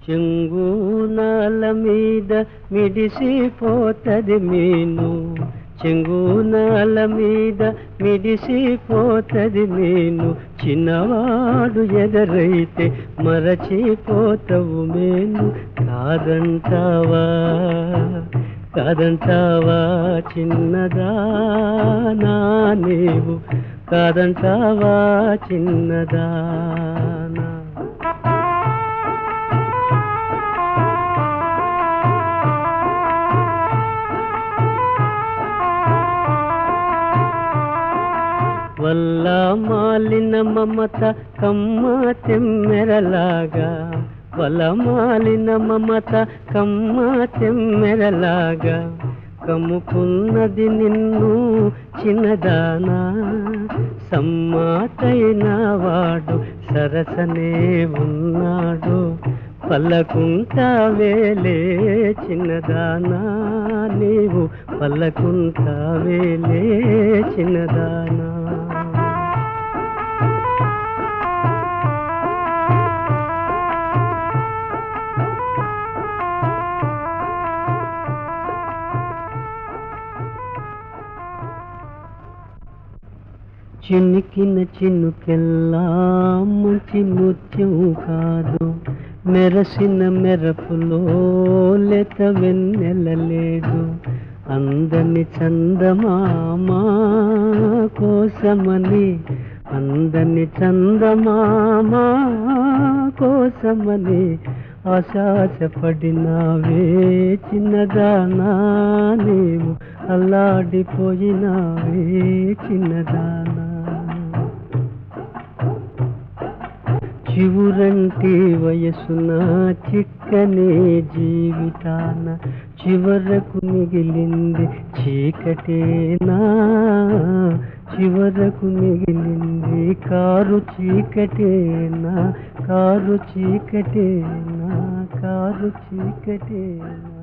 చెంగునాల మీద మిడిసిపోతది మీను చెంగునాల మీద మిడిసిపోతది మీను చిన్నవాడు ఎదరైతే మరచిపోతవు మేను కాదంటావా కాదంటావా చిన్నదానా నీవు కాదంటావా చిన్నదానా వల్ల మాలిన మమత కమ్మ తెమ్మెరలాగా వల్ల మాలిన మమత కమ్మ తెమ్మెరలాగా కమ్ముకున్నది నిన్ను చిన్నదానా సమ్మాతైన వాడు సరసనే ఉన్నాడు పల్లకుంటావేలే చిన్నదానా నీవు పల్లకుంటావేలే చిన్నదానా చినికిన చినుకెల్లా మంచి ముత్యం కాదు మెరసిన మెరపులో లేత వెన్నెలలేదు అందని చందమామా కోసమని అందని చందమామా కోసమని ఆశాసపడినావే చిన్నదానా నీవు అల్లాడిపోయినావే చిన్నదానా చివురంటి వయసున చిక్కనే జీవితాన చివరకు మిగిలింది చీకటేనా చివరకు మిగిలింది కారు చీకటేనా కారు చీకటేనా కారు చీకటేనా